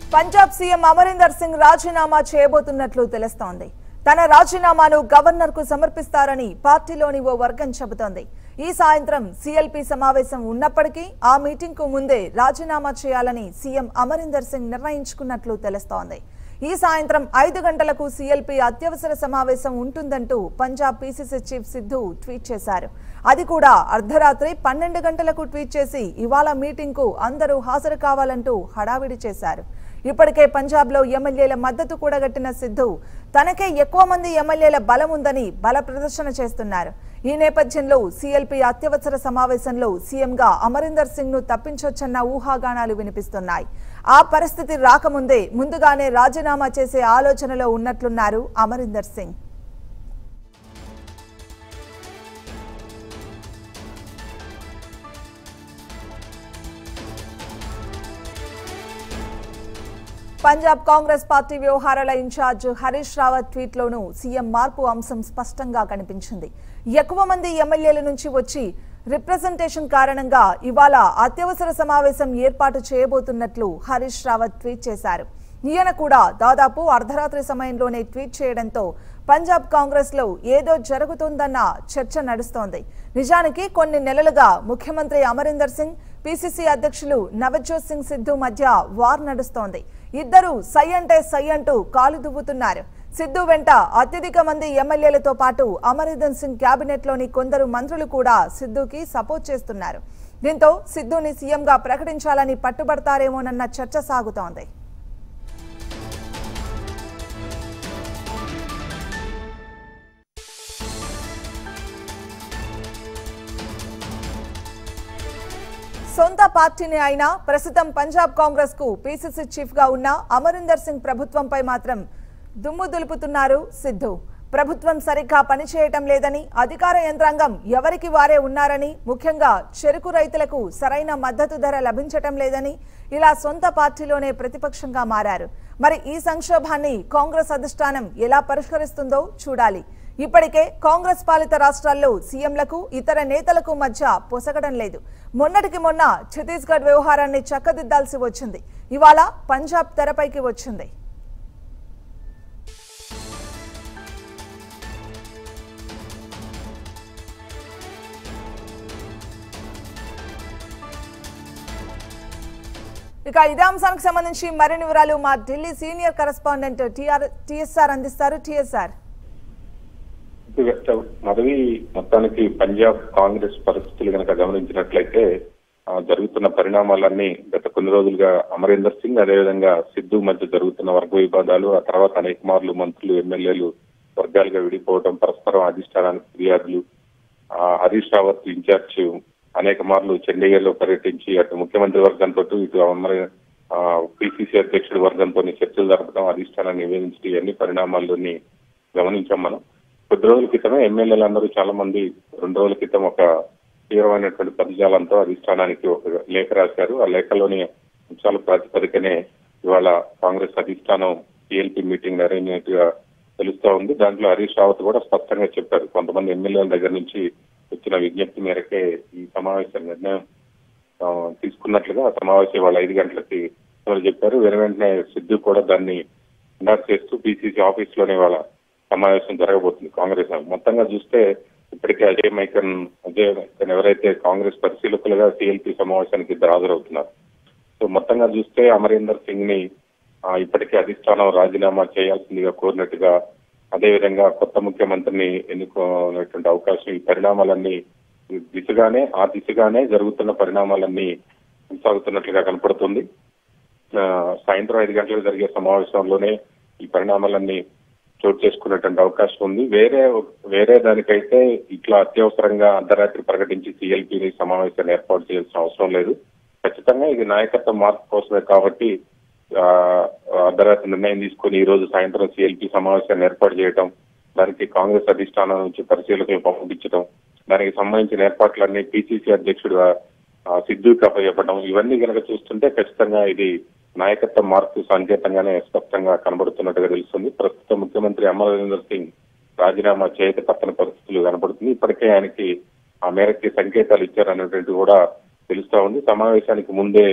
Punjab CM Amarinder Singh రాజీనామా చేయబోతున్నట్లు తెలుస్తోంది తన రాజీనామాను గవర్నర్ కు సమర్పిస్తారని పార్టీలోని ఓ వర్గం చెబుతోంది ఈ సాయంత్రం సీఎల్పీ సమావేశం ఉన్నప్పటికీ ఆ మీటింగ్ కు ముందే రాజీనామా చేయాలని సీఎం అమరీందర్ సింగ్ నిర్ణయించుకున్నట్లు తెలుస్తోంది ఈ సాయంత్రం ఐదు గంటలకు సీఎల్పీ అత్యవసర సమావేశం ఉంటుందంటూ Punjab PCC chief Sidhu tweet చేశారు అది కూడా అర్ధరాత్రి పన్నెండు గంటలకు ట్వీట్ చేసి ఇవాళ మీటింగ్ కు అందరూ హాజరు కావాలంటూ హడావిడి చేశారు ఇప్పటికే పంజాబ్లో ఎమ్మెల్యేల మద్దతు కూడగట్టిన సిద్ధు తనకే ఎక్కువ మంది ఎమ్మెల్యేల బలం ఉందని బల ప్రదర్శన చేస్తున్నారు ఈ నేపథ్యంలో సీఎల్పీ అత్యవసర సమావేశంలో సీఎంగా అమరీందర్ సింగ్ ను తప్పించొచ్చన్న ఊహాగానాలు వినిపిస్తున్నాయి ఆ పరిస్థితి రాకముందే ముందుగానే రాజీనామా చేసే ఆలోచనలో ఉన్నట్లున్నారు అమరీందర్ సింగ్ పంజాబ్ కాంగ్రెస్ పార్టీ వ్యవహారాల ఇన్ఛార్జ్ హరీష్ రావత్ ట్వీట్లోనూ సీఎం మార్పు అంశం స్పష్టంగా కనిపించింది ఎక్కువ మంది ఎమ్మెల్యేల నుంచి వచ్చి రిప్రజెంటేషన్ కారణంగా ఇవాళ అత్యవసర సమావేశం ఏర్పాటు చేయబోతున్నట్లు హరీష్ రావత్ ట్వీట్ చేశారు ఈయన కూడా దాదాపు అర్ధరాత్రి సమయంలోనే ట్వీట్ చేయడంతో పంజాబ్ కాంగ్రెస్ లో ఏదో జరుగుతుందన్న చర్చ నడుస్తోంది నిజానికి కొన్ని నెలలుగా ముఖ్యమంత్రి అమరీందర్ సింగ్ పిసిసి అధ్యక్షులు నవజోత్ సింగ్ సిద్ధు మధ్య వార్ నడుస్తోంది ఇద్దరు సై అంటే సై అంటూ కాలు దువ్వుతున్నారు సిద్ధు వెంట అత్యధిక మంది ఎమ్మెల్యేలతో పాటు అమరీందర్ సింగ్ కేబినెట్ లోని కొందరు మంత్రులు కూడా సిద్ధుకి సపోర్ట్ చేస్తున్నారు దీంతో సిద్ధుని సీఎంగా ప్రకటించాలని పట్టుబడతారేమోనన్న చర్చ సాగుతోంది సొంత పార్టీని అయినా ప్రస్తుతం పంజాబ్ కాంగ్రెస్ కు పీసీసీ చీఫ్ గా ఉన్న అమరీందర్ సింగ్ ప్రభుత్వంపై మాత్రం దుమ్ము దులుపుతున్నారు సిద్ధు ప్రభుత్వం సరిగ్గా పనిచేయటం లేదని అధికార యంత్రాంగం ఎవరికి వారే ఉన్నారని ముఖ్యంగా చెరుకు రైతులకు సరైన మద్దతు ధర లభించటం లేదని ఇలా సొంత పార్టీలోనే ప్రతిపక్షంగా మారారు మరి ఈ సంక్షోభాన్ని కాంగ్రెస్ అధిష్టానం ఎలా పరిష్కరిస్తుందో చూడాలి ఇప్పటికే కాంగ్రెస్ పాలిత రాష్ట్రాల్లో సీఎంలకు ఇతర నేతలకు మధ్య పొసగడం లేదు మొన్నటికి మొన్న ఛత్తీస్గఢ్ వ్యవహారాన్ని చక్కదిద్దాల్సి వచ్చింది ఇవాళ పంజాబ్ తెరపైకి వచ్చింది ఇక ఇదే అంశానికి సంబంధించి మరిన్ని వివరాలు మా Delhi senior correspondent TR TSR అందిస్తారు టిఎస్ఆర్ మదవి మొత్తానికి పంజాబ్ కాంగ్రెస్ పరిస్థితులు కనుక గమనించినట్లయితే ఆ, జరుగుతున్న పరిణామాలన్నీ గత కొన్ని రోజులుగా అమరీందర్ సింగ్ అదేవిధంగా సిద్ధు మధ్య జరుగుతున్న వర్గ వివాదాలు ఆ తర్వాత అనేక మార్లు మంత్రులు ఎమ్మెల్యేలు వర్గాలుగా విడిపోవడం పరస్పరం అధిష్టానానికి ఫిర్యాదులు ఆ, హరీష్ రావత్ ఇన్ఛార్జ్ అనేక మార్లు చండీగఢ్ లో పర్యటించి అటు ముఖ్యమంత్రి వర్గంతో ఇటు అమర పిసిసి అధ్యక్షుడి వర్గంతో చర్చలు జరపడం అధిష్టానాన్ని నివేదించడం ఇవన్నీ పరిణామాల్లోని గమనించాం మనం కొద్ది రోజుల క్రితమే ఎమ్మెల్యేలందరూ చాలా మంది రెండు రోజుల క్రితం ఒక తీవ్రమైనటువంటి పదజాలంతో అధిష్టానానికి ఒక లేఖ రాశారు ఆ లేఖలోని అంశాల ప్రాతిపదికనే ఇవాళ కాంగ్రెస్ అధిష్టానం టీఎల్పీ మీటింగ్ అరేంజ్ అయినట్టుగా తెలుస్తా ఉంది దాంట్లో హరీష్ రావత్ కూడా స్పష్టంగా చెప్పారు కొంతమంది ఎమ్మెల్యేల దగ్గర నుంచి వచ్చిన విజ్ఞప్తి మేరకే ఈ సమావేశ నిర్ణయం ఆ, తీసుకున్నట్లుగా ఆ సమావేశం వాళ్ళ ఐదు గంటలకి ఎవరు చెప్పారు వెను వెంటనే సిద్ధు కూడా దాన్ని కండక్ట్ చేస్తూ పిసిసి ఆఫీస్ లోనే వాళ్ళ సమావేశం జరగబోతుంది కాంగ్రెస్ మొత్తంగా చూస్తే ఇప్పటికే అజయ్ మైకన్ అజయ్ మైకన్ ఎవరైతే కాంగ్రెస్ పరిశీలకులుగా సిఎల్పి సమావేశానికి ఇద్దరు హాజరవుతున్నారు సో మొత్తంగా చూస్తే అమరీందర్ సింగ్ ని ఆ, ఇప్పటికే అధిష్టానం రాజీనామా చేయాల్సిందిగా కోరినట్టుగా అదేవిధంగా కొత్త ముఖ్యమంత్రిని ఎన్నుకోనేటువంటి అవకాశం ఈ పరిణామాలన్నీ ఈ దిశగానే ఆ దిశగానే జరుగుతున్న పరిణామాలన్నీ కొనసాగుతున్నట్లుగా కనపడుతుంది ఆ, సాయంత్రం ఐదు గంటలకు జరిగే సమావేశంలోనే ఈ పరిణామాలన్నీ చోటు చేసుకునేటువంటి అవకాశం ఉంది వేరే వేరే దానికైతే ఇట్లా అత్యవసరంగా అర్ధరాత్రి ప్రకటించి సిఎల్పిని సమావేశాన్ని ఏర్పాటు చేయాల్సిన అవసరం లేదు ఖచ్చితంగా ఇది నాయకత్వ మార్పు కోసమే కాబట్టి ఆ, అర్ధరాత్రి నిర్ణయం తీసుకుని ఈ రోజు సాయంత్రం సిఎల్పి సమావేశాన్ని ఏర్పాటు చేయడం దానికి కాంగ్రెస్ అధిష్టానం నుంచి పరిశీలకులు పంపించడం దానికి సంబంధించిన ఏర్పాట్లన్నీ పిసిసి అధ్యక్షుడు ఆ, సిద్ధుకి అప్పచెప్పడం ఇవన్నీ కనుక చూస్తుంటే ఖచ్చితంగా ఇది నాయకత్వ మార్పు సంకేతంగానే స్పష్టంగా కనబడుతున్నట్టుగా తెలుస్తుంది ప్రస్తుత ముఖ్యమంత్రి అమరేందర్ సింగ్ రాజీనామా చేయక తప్పని పరిస్థితులు కనబడుతుంది ఇప్పటికే ఆయనకి ఆ మేరకి సంకేతాలు ఇచ్చారనేటువంటి కూడా తెలుస్తా ఉంది సమావేశానికి ముందే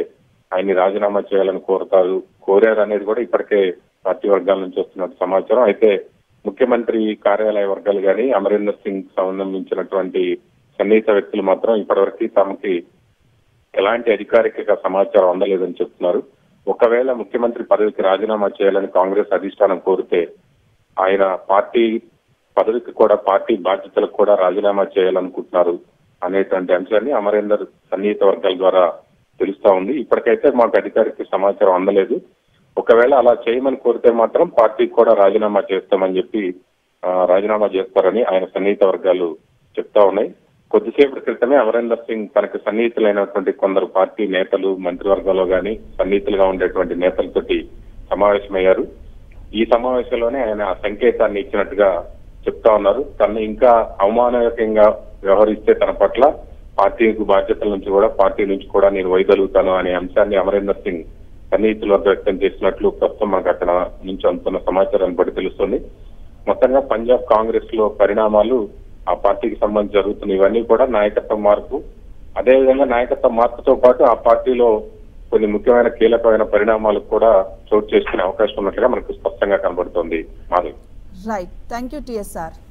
ఆయన్ని రాజీనామా చేయాలని కోరుతారు కోరారు అనేది కూడా ఇప్పటికే పార్టీ వర్గాల నుంచి వస్తున్న సమాచారం అయితే ముఖ్యమంత్రి కార్యాలయ వర్గాలు కానీ అమరీందర్ సింగ్ సంబంధించినటువంటి సన్నిహిత వ్యక్తులు మాత్రం ఇప్పటివరకు తమకి ఎలాంటి అధికారిక సమాచారం అందలేదని చెప్తున్నారు ఒకవేళ ముఖ్యమంత్రి పదవికి రాజీనామా చేయాలని కాంగ్రెస్ అధిష్టానం కోరితే ఆయన పార్టీ పదవికి కూడా పార్టీ బాధ్యతలకు కూడా రాజీనామా చేయాలనుకుంటున్నారు అనేటువంటి అంశాన్ని అమరేందర్ సన్నిహిత వర్గాల ద్వారా తెలుస్తా ఉంది ఇప్పటికైతే మాకు అధికారిక సమాచారం అందలేదు ఒకవేళ అలా చేయమని కోరితే మాత్రం పార్టీకి కూడా రాజీనామా చేస్తామని చెప్పి ఆ, రాజీనామా చేస్తారని ఆయన సన్నిహిత వర్గాలు చెప్తా ఉన్నాయి కొద్దిసేపటి క్రితమే అమరేందర్ సింగ్ తనకు సన్నిహితులైనటువంటి కొందరు పార్టీ నేతలు మంత్రివర్గంలో గాని సన్నిహితులుగా ఉండేటువంటి నేతలతోటి సమావేశమయ్యారు ఈ సమావేశంలోనే ఆయన ఆ సంకేతాన్ని ఇచ్చినట్టుగా చెప్తా ఉన్నారు తనని ఇంకా అవమానకరంగా వ్యవహరిస్తే తన పట్ల పార్టీకి బాధ్యతల నుంచి కూడా పార్టీ నుంచి కూడా నేను వైదొలుగుతాను అనే అంశాన్ని అమరేందర్ సింగ్ సన్నిహితుల వద్ద వ్యక్తం చేసినట్లు ప్రస్తుతం మనకు అక్కడ నుంచి అందుతున్న సమాచారాన్ని బట్టి తెలుస్తుంది మొత్తంగా పంజాబ్ కాంగ్రెస్ లో పరిణామాలు ఆ పార్టీకి సంబంధించి జరుగుతున్న ఇవన్నీ కూడా నాయకత్వ మార్పు అదేవిధంగా నాయకత్వ మార్పుతో పాటు ఆ పార్టీలో కొన్ని ముఖ్యమైన కీలకమైన పరిణామాలకు కూడా చోటు చేసుకునే అవకాశం ఉన్నట్లుగా మనకు స్పష్టంగా కనబడుతోంది Madhavi right thank you TSR